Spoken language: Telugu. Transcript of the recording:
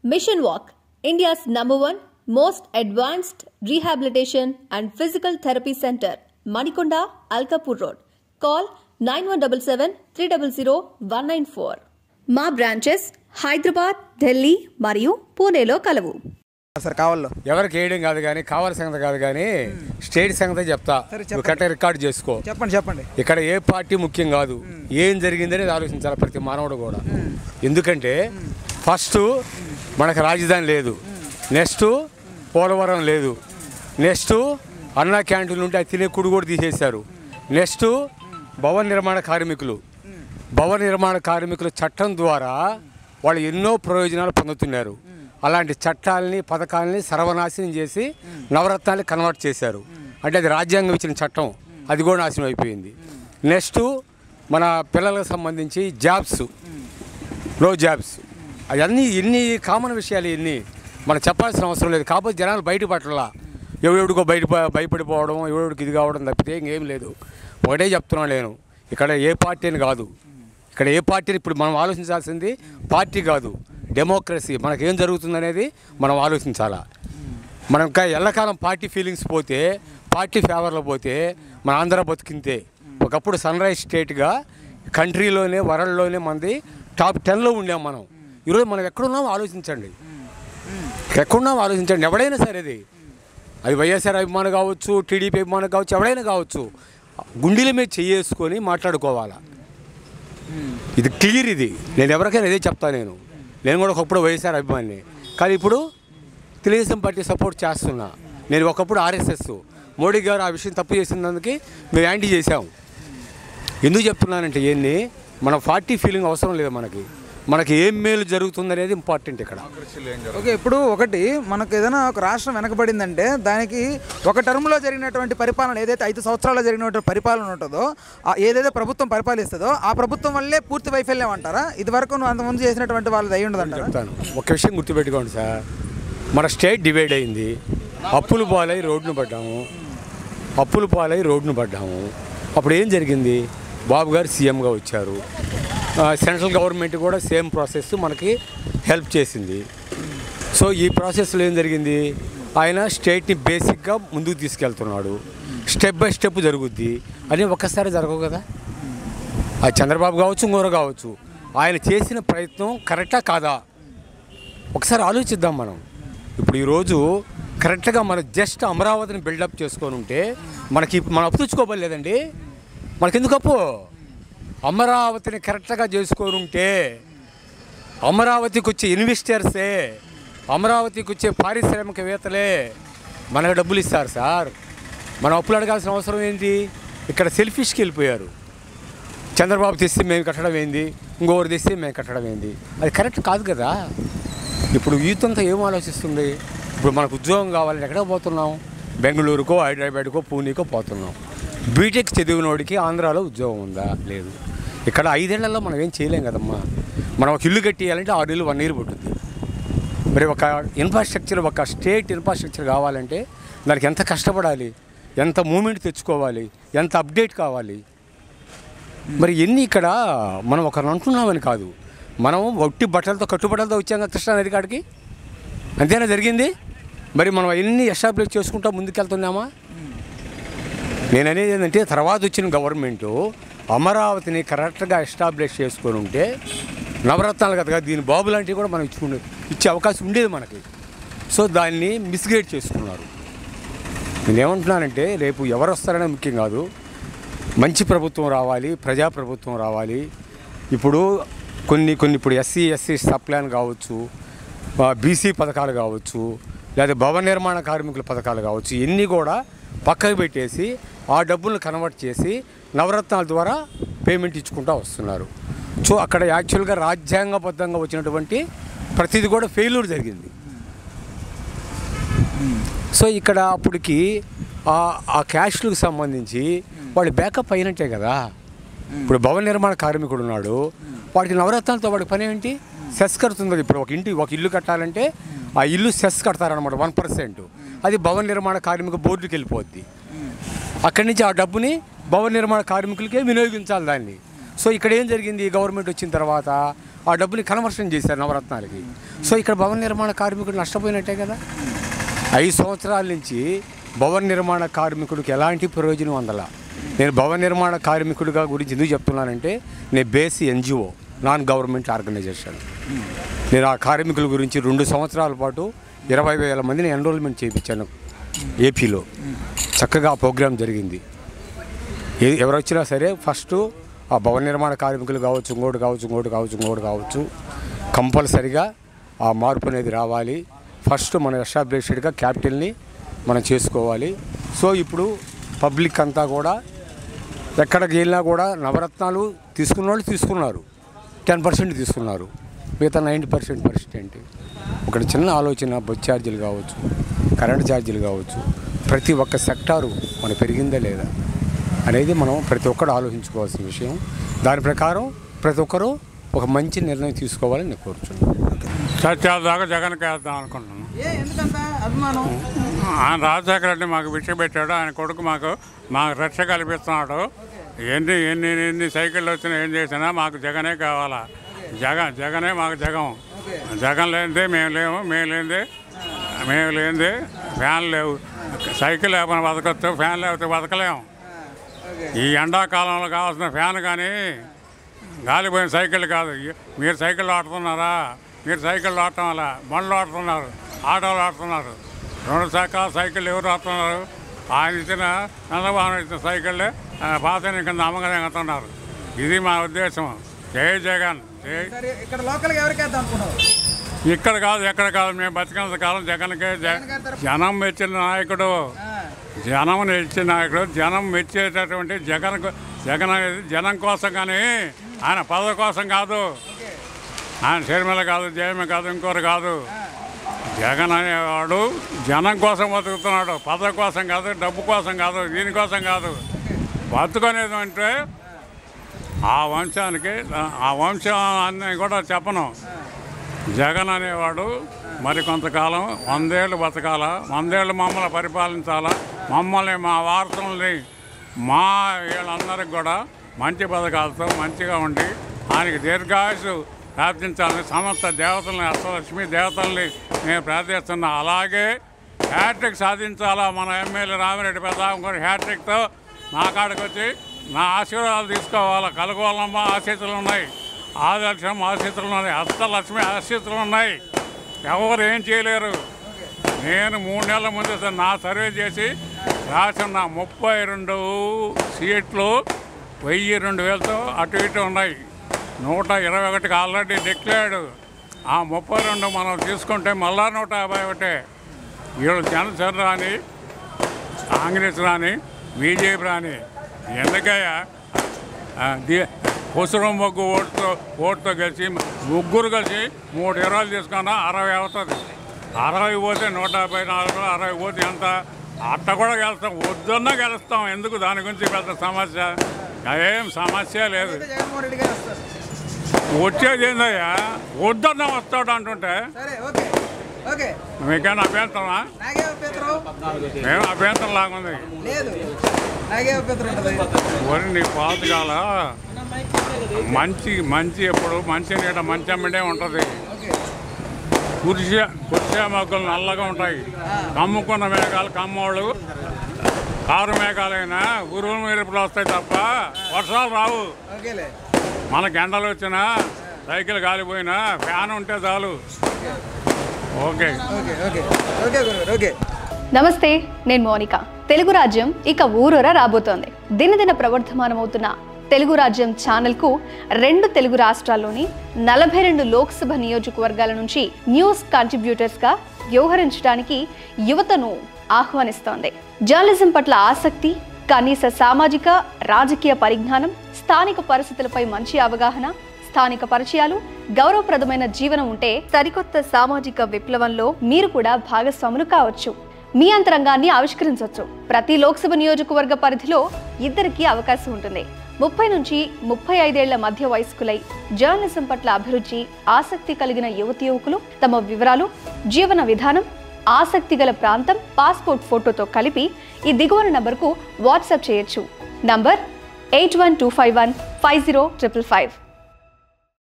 Mission Walk, India's number one most advanced rehabilitation and physical therapy center, Manikonda, Alkapur Road. Call 9177 300 194. మా బ్రాంచెస్ హైదరాబాద్ ఢిల్లీ మరియు పూణేలో కలవు సార్ కావాలో ఎవరికి వేయడం కాదు కానీ కావాల్సిన సంగతి కాదు కానీ స్టేట్ సంగతి చెప్తా సరే, నువ్వు చెప్పండి. కరెక్ట్ రికార్డ్ చేసుకో చెప్పండి చెప్పండి ఇక్కడ ఏ పార్టీ ముఖ్యం కాదు ఏం జరిగిందనేది ఆలోచించాలి ప్రతి మానవుడు కూడా ఎందుకంటే ఫస్ట్ మనకు రాజధాని లేదు నెక్స్ట్ పోలవరం లేదు నెక్స్ట్ అన్నా క్యాంటీన్లు ఉంటే అది తినే కుడు కూడా తీసేశారు నెక్స్ట్ భవన నిర్మాణ కార్మికులు భవన నిర్మాణ కార్మికుల చట్టం ద్వారా వాళ్ళు ఎన్నో ప్రయోజనాలు పొందుతున్నారు అలాంటి చట్టాలని పథకాలని సర్వనాశనం చేసి నవరత్నాలు కన్వర్ట్ చేశారు అంటే అది రాజ్యాంగం ఇచ్చిన చట్టం అది కూడా నాశనం అయిపోయింది నెక్స్ట్ మన పిల్లలకు సంబంధించి జాబ్స్ నో జాబ్స్ అవన్నీ ఎన్ని కామన్ విషయాలు ఇన్ని మనం చెప్పాల్సిన అవసరం లేదు కాకపోతే జనాలు బయట పట్టలా ఎవడెవడికో బయట ప- భయపడిపోవడం ఎవడెవడికి ఇది కావడం తప్పితే ఇంకేం లేదు ఒకటే చెప్తున్నా నేను ఇక్కడ ఏ పార్టీ అని కాదు ఇక్కడ ఏ పార్టీని ఇప్పుడు మనం ఆలోచించాల్సింది పార్టీ కాదు డెమోక్రసీ మనకేం జరుగుతుందనేది మనం ఆలోచించాలా మనం ఇంకా ఎల్లకాలం పార్టీ ఫీలింగ్స్ పోతే పార్టీ ఫేవర్లో పోతే మన ఆంధ్ర బతికింతే ఒకప్పుడు సన్ రైజ్ స్టేట్గా కంట్రీలోనే వరల్డ్లోనే మనది టాప్ టెన్లో ఉండాం మనం ఈరోజు మనం ఎక్కడున్నామో ఆలోచించండి ఎక్కడున్నామో ఆలోచించండి ఎవడైనా సరే అది అది వైఎస్ఆర్ అభిమానం కావచ్చు టీడీపీ అభిమానం కావచ్చు ఎవడైనా కావచ్చు గుండెల మీద చేసుకొని మాట్లాడుకోవాలా ఇది క్లియర్ ఇది నేను ఎవరికైనా ఇదే చెప్తా నేను నేను కూడా ఒకప్పుడు వైఎస్ఆర్ అభిమాని కానీ ఇప్పుడు తెలుగుదేశం పార్టీ సపోర్ట్ చేస్తున్నా నేను ఒకప్పుడు ఆర్ఎస్ఎస్ మోడీ గారు ఆ విషయం తప్పు చేసినందుకు మేము యాంటీ చేసాం ఎందుకు చెప్తున్నానంటే ఏంది మన పార్టీ ఫీలింగ్ అవసరం లేదు మనకి మనకి ఏం మేలు జరుగుతుందనేది ఇంపార్టెంట్ ఇక్కడ ఓకే ఇప్పుడు ఒకటి మనకు ఏదైనా ఒక రాష్ట్రం వెనకబడిందంటే దానికి ఒక టర్మ్లో జరిగినటువంటి పరిపాలన ఏదైతే ఐదు సంవత్సరాల్లో జరిగినటువంటి పరిపాలన ఉంటుందో ఆ ఏదైతే ప్రభుత్వం పరిపాలిస్తుందో ఆ ప్రభుత్వం వల్లే పూర్తి వైఫల్యం అంటారా ఇది వరకు నువ్వు అంతకుముందు చేసినటువంటి వాళ్ళది అయి ఉండదంటారా చెప్తాను ఒక విషయం గుర్తుపెట్టుకోండి సార్ మన స్టేట్ డివైడ్ అయింది అప్పులు పాలై రోడ్డును పడ్డాము అప్పులు పాలై రోడ్డును పడ్డాము అప్పుడు ఏం జరిగింది బాబు గారు సీఎంగా వచ్చారు ఆ, సెంట్రల్ గవర్నమెంట్ కూడా సేమ్ ప్రాసెస్ మనకి హెల్ప్ చేసింది సో ఈ ప్రాసెస్లో ఏం జరిగింది ఆయన స్టేట్ని బేసిక్గా ముందుకు తీసుకెళ్తున్నాడు స్టెప్ బై స్టెప్ జరుగుద్ది అని ఒక్కసారి జరగవు కదా అది చంద్రబాబు కావచ్చు ఇంకోరు కావచ్చు ఆయన చేసిన ప్రయత్నం కరెక్టా కాదా ఒకసారి ఆలోచిద్దాం మనం ఇప్పుడు ఈరోజు కరెక్ట్గా మనం జస్ట్ అమరావతిని బిల్డప్ చేసుకొని ఉంటే మనకి మనం అప్పు తెచ్చుకోబోలేదండి మనకి ఎందుకు అప్పు అమరావతిని కరెక్ట్గా చేసుకొని ఉంటే అమరావతికి వచ్చే ఇన్వెస్టర్సే అమరావతికి వచ్చే పారిశ్రామికవేత్తలే మనకు డబ్బులు ఇస్తారు సార్ మనం అప్పులు అడగాల్సిన అవసరం ఏంటి ఇక్కడ సెల్ఫిష్కి వెళ్ళిపోయారు చంద్రబాబు తెస్తే మేము కట్టడం ఏంది ఇంకొకరు తెస్తే మేము కట్టడం ఏంది అది కరెక్ట్ కాదు కదా ఇప్పుడు యూత్ అంతా ఏం ఆలోచిస్తుంది ఇప్పుడు మనకు ఉద్యోగం కావాలని ఎక్కడ పోతున్నాం బెంగళూరుకో హైదరాబాద్కో పూణేకో పోతున్నాం బీటెక్ చదివినోడికి ఆంధ్రాలో ఉద్యోగం ఉందా లేదు ఇక్కడ ఐదేళ్లలో మనం ఏం చేయలేం కదమ్మా మనం ఒక ఇల్లు కట్టేయాలంటే ఆరు ఇల్లు వన్ ఇయర్ పట్టుద్ది మరి ఒక ఇన్ఫ్రాస్ట్రక్చర్ ఒక స్టేట్ ఇన్ఫ్రాస్ట్రక్చర్ కావాలంటే దానికి ఎంత కష్టపడాలి ఎంత మూమెంట్ తెచ్చుకోవాలి ఎంత అప్డేట్ కావాలి మరి ఎన్ని ఇక్కడ మనం ఒకరిని అంటున్నామని కాదు మనం ఒట్టి బట్టలతో కట్టుబట్టలతో వచ్చాం కదా కృష్ణా నది కాడికి అంతేనా జరిగింది మరి మనం ఎన్ని ఎస్టాబ్లిష్ చేసుకుంటా ముందుకెళ్తున్నామా నేను అనేది ఏంటంటే తర్వాత వచ్చిన గవర్నమెంటు అమరావతిని కరెక్ట్గా ఎస్టాబ్లిష్ చేసుకొని ఉంటే నవరత్నాలు కదా దీని బాబు లాంటివి కూడా మనం ఇచ్చుకునే ఇచ్చే అవకాశం ఉండేది మనకి సో దాన్ని మిస్గైడ్ చేసుకున్నారు నేను ఏమంటున్నానంటే రేపు ఎవరు వస్తారనే ముఖ్యం కాదు మంచి ప్రభుత్వం రావాలి ప్రజా ప్రభుత్వం రావాలి ఇప్పుడు కొన్ని కొన్ని ఇప్పుడు ఎస్సీ ఎస్సీ సప్లాన్ కావచ్చు బీసీ పథకాలు కావచ్చు లేదా భవన నిర్మాణ కార్మికుల పథకాలు కావచ్చు ఇవన్నీ కూడా పక్కకు పెట్టేసి ఆ డబ్బులను కన్వర్ట్ చేసి నవరత్నాల ద్వారా పేమెంట్ ఇచ్చుకుంటూ వస్తున్నారు సో అక్కడ యాక్చువల్గా రాజ్యాంగబద్ధంగా వచ్చినటువంటి ప్రతిదీ కూడా ఫెయిల్యూర్ జరిగింది సో ఇక్కడ అప్పటికి ఆ ఆ క్యాష్లకు సంబంధించి వాళ్ళు బ్యాకప్ అయినట్టే కదా ఇప్పుడు భవన నిర్మాణ కార్మికుడు ఉన్నాడు వాడికి నవరత్నాలతో వాడి పని ఏంటి సెస్ కడుతుంది ఇప్పుడు ఒక ఇంటి ఒక ఇల్లు కట్టాలంటే ఆ ఇల్లు సెస్ కడతారనమాట వన్ పర్సెంట్ అది భవన నిర్మాణ కార్మిక బోర్డుకి వెళ్ళిపోద్ది అక్కడి నుంచి ఆ డబ్బుని భవన నిర్మాణ కార్మికులకే వినియోగించాలి దాన్ని సో ఇక్కడ ఏం జరిగింది గవర్నమెంట్ వచ్చిన తర్వాత ఆ డబ్బుని కన్వర్షన్ చేశారు నవరత్నాలకి సో ఇక్కడ భవన నిర్మాణ కార్మికుడు నష్టపోయినట్టే కదా ఐదు సంవత్సరాల నుంచి భవన నిర్మాణ కార్మికుడికి ఎలాంటి ప్రయోజనం అందల నేను భవన నిర్మాణ కార్మికుడిగా గురించి ఎందుకు చెప్తున్నానంటే నేను base NGO non government organization నేను ఆ కార్మికుల గురించి రెండు సంవత్సరాల పాటు ఇరవై వేల మందిని ఎన్రోల్మెంట్ చేయించాను ఏపీలో చక్కగా ఆ ప్రోగ్రాం జరిగింది ఏ- ఎవరు వచ్చినా సరే ఫస్ట్ ఆ భవన నిర్మాణ కార్మికులు కావచ్చు ఇంకోటి కావచ్చు ఇంకోటి కావచ్చు ఇంకోటి కావచ్చు కంపల్సరిగా ఆ మార్పు అనేది రావాలి ఫస్ట్ మన ఎస్టాబ్లిష్డ్గా క్యాపిటల్ని మనం చేసుకోవాలి సో ఇప్పుడు పబ్లిక్ అంతా కూడా ఎక్కడికి వెళ్ళినా కూడా నవరత్నాలు తీసుకున్న వాళ్ళు తీసుకున్నారు టెన్ పర్సెంట్ తీసుకున్నారు మిగతా నైంటీ పర్సెంట్ పరిస్థితి ఏంటి ఒక చిన్న ఆలోచన బస్ ఛార్జీలు కావచ్చు కరెంట్ ఛార్జీలు కావచ్చు ప్రతి ఒక్క సెక్టారు మన పెరిగిందా లేదా అనేది మనం ప్రతి ఒక్కరు ఆలోచించుకోవాల్సిన విషయం దాని ప్రకారం ప్రతి ఒక్కరూ ఒక మంచి నిర్ణయం తీసుకోవాలని నేను కోరుచున్నాను సత్యాల దాకా జగన్కి వేద్దాం అనుకుంటున్నాను ఏ ఎందుకంత అభిమానం ఆయన రాజశేఖర రెడ్డి మాకు భిక్ష పెట్టాడు ఆయన కొడుకు మాకు మాకు రక్ష కల్పిస్తున్నాడు ఎన్ని ఎన్ని ఎన్ని సైకిళ్ళు వచ్చినా ఏం చేసినా మాకు జగనే కావాలా జగన్ జగనే మాకు జగం జగన్ లేనిదే మేము లేము మేము లేనిదే మేము లేనిదే ఫ్యాన్ లేవు సైకిల్ లేకపోతే బతకొచ్చు ఫ్యాన్ లేకపోతే బతకలేము ఈ ఎండాకాలంలో కావాల్సిన ఫ్యాన్ కానీ గాలిపోయిన సైకిల్ కాదు మీరు సైకిల్ ఆడుతున్నారా మీరు సైకిల్ ఆడటం వల్ల బండ్లు ఆడుతున్నారు ఆటోలు ఆడుతున్నారు రెండు చక్రాల సైకిల్ ఎవరు ఆడుతున్నారు ఆయన ఇచ్చిన చంద్రబాబు ఇచ్చిన సైకిళ్ళే ఆ, పాత కింద అమ్మగానే ఎత్తున్నారు ఇది మా ఉద్దేశం జై జగన్ జై సరే ఇక్కడ లోకల్గా ఎవరికి వేద్దాం అనుకున్నావు ఇక్కడ కాదు ఎక్కడ కాదు మేము బతికినంత కాలం జగన్కే జ- జనం మెచ్చిన నాయకుడు జనం మెచ్చిన నాయకుడు జనం మెచ్చేటటువంటి జగన్ జగన్ అనేది జనం కోసం కానీ ఆయన పదవి కోసం కాదు ఆయన షర్మిల కాదు జయమ కాదు ఇంకోరు కాదు జగన్ అనేవాడు జనం కోసం బతుకుతున్నాడు పదవి కోసం కాదు డబ్బు కోసం కాదు దీనికోసం కాదు బతుకునేది అంటే ఆ వంశానికి ఆ వంశం అన్నీ కూడా చెప్పను జగన్ అనేవాడు మరి కొంతకాలం వందేళ్ళు బతకాల వందేళ్ళు మమ్మల్ని పరిపాలించాలా మమ్మల్ని మా వారసుల్ని మా వీళ్ళందరికి కూడా మంచి పథకాలతో మంచిగా ఉండి ఆయనకి దీర్ఘాయుసు ప్రార్థించాలని సమస్త దేవతల్ని అష్టలక్ష్మి దేవతల్ని నేను ప్రార్థిస్తున్నా అలాగే హ్యాట్రిక్ సాధించాలా మన ఎమ్మెల్యే రామిరెడ్డి ప్రతాప్ గారు హ్యాట్రిక్తో నా కాడికి వచ్చి నా ఆశీర్వాదాలు తీసుకోవాలా కలగోలమ్మ ఆశీస్సులు ఉన్నాయి ఆదర్శం ఆశీస్సులు ఉన్నాయి అష్టలక్ష్మి ఆశీస్సులు ఉన్నాయి ఎవరు ఏం చేయలేరు నేను మూడు నెలల ముందు సార్ నా సర్వే చేసి రాసిన ముప్పై రెండు సీట్లు వెయ్యి రెండు వేలతో అటు ఇటు ఉన్నాయి నూట ఇరవై ఒకటికి ఆల్రెడీ డిక్లేర్డ్ ఆ ముప్పై రెండు మనం తీసుకుంటే మళ్ళా నూట యాభై ఒకటే వీళ్ళు జనసేన రాని కాంగ్రెస్ రాని బీజేపీ రాని ఎందుకయ్యా ఆ, ది- కుసురం మొగ్గు ఓటుతో ఓటుతో కలిసి ముగ్గురు కలిసి మూడు ఇరవైలు తీసుకున్నా అరవై అవుతుంది అరవై పోతే నూట యాభై నాలుగు అరవై పోతే ఎంత అట్ట కూడా గెలుస్తాం వద్దన్నా గెలుస్తాం ఎందుకు దాని గురించి పెద్ద సమస్య ఏం సమస్య లేదు అయితే జగన్మోహన్ రెడ్డి గారు వస్తారు వచ్చేది ఏందయ్యా వద్దన్నా వస్తాడు అంటుంటే సరే ఓకే ఓకే మీకేనా అభ్యంతరమా నాగే అభ్యంతరం మేము అభ్యంతరం లాగుంది లేదు నాగే అభ్యంతరం ఉంటుంది వరి నీ పాతకాల మంచి మంచి ఎప్పుడు మంచి నీట మంచి అమ్మిడే ఉంటుంది ఓకే కుర్చీ కుర్చీ మొక్కలు నల్లగా ఉంటాయి కమ్ముకున్న మేఘాలు కమ్మోళ్ళు కారు మేఘాలైనా ఉరువులు మెరుపులు వస్తాయి తప్ప వర్షాలు రావు ఓకేలే మనకి ఎండలు వచ్చినా సైకిల్ కాలిపోయినా ఫ్యాన్ ఉంటే చాలు ఓకే ఓకే ఓకే ఓకే గురుగారు ఓకే నమస్తే నేను మోనిక తెలుగు రాజ్యం ఇక ఊరూర రాబోతోంది దినదిన ప్రవర్ధమానమవుతున్న తెలుగు రాజ్యం ఛానల్కు రెండు తెలుగు రాష్ట్రాల్లోని నలభై రెండు లోక్సభ నియోజకవర్గాల నుంచి న్యూస్ కంట్రిబ్యూటర్స్గా వ్యవహరించడానికి యువతను ఆహ్వానిస్తోంది జర్నలిజం పట్ల ఆసక్తి కనీస సామాజిక రాజకీయ పరిజ్ఞానం స్థానిక పరిస్థితులపై మంచి అవగాహన స్థానిక పరిచయాలు గౌరవప్రదమైన జీవనం ఉంటే సరికొత్త సామాజిక విప్లవంలో మీరు కూడా భాగస్వాములు కావచ్చు మీ అంతరంగాన్ని ఆవిష్కరించవచ్చు ప్రతి లోక్సభ నియోజకవర్గ పరిధిలో ఇద్దరికి అవకాశం ఉంటుంది ముప్పై నుంచి ముప్పై ఐదేళ్ల మధ్య వయస్కులై జర్నలిజం పట్ల అభిరుచి ఆసక్తి కలిగిన యువతి యువకులు తమ వివరాలు జీవన విధానం ఆసక్తి గల ప్రాంతం పాస్పోర్ట్ ఫోటోతో కలిపి ఈ దిగువన నంబర్కు వాట్సాప్ చేయొచ్చు number eight one two five one five zero triple five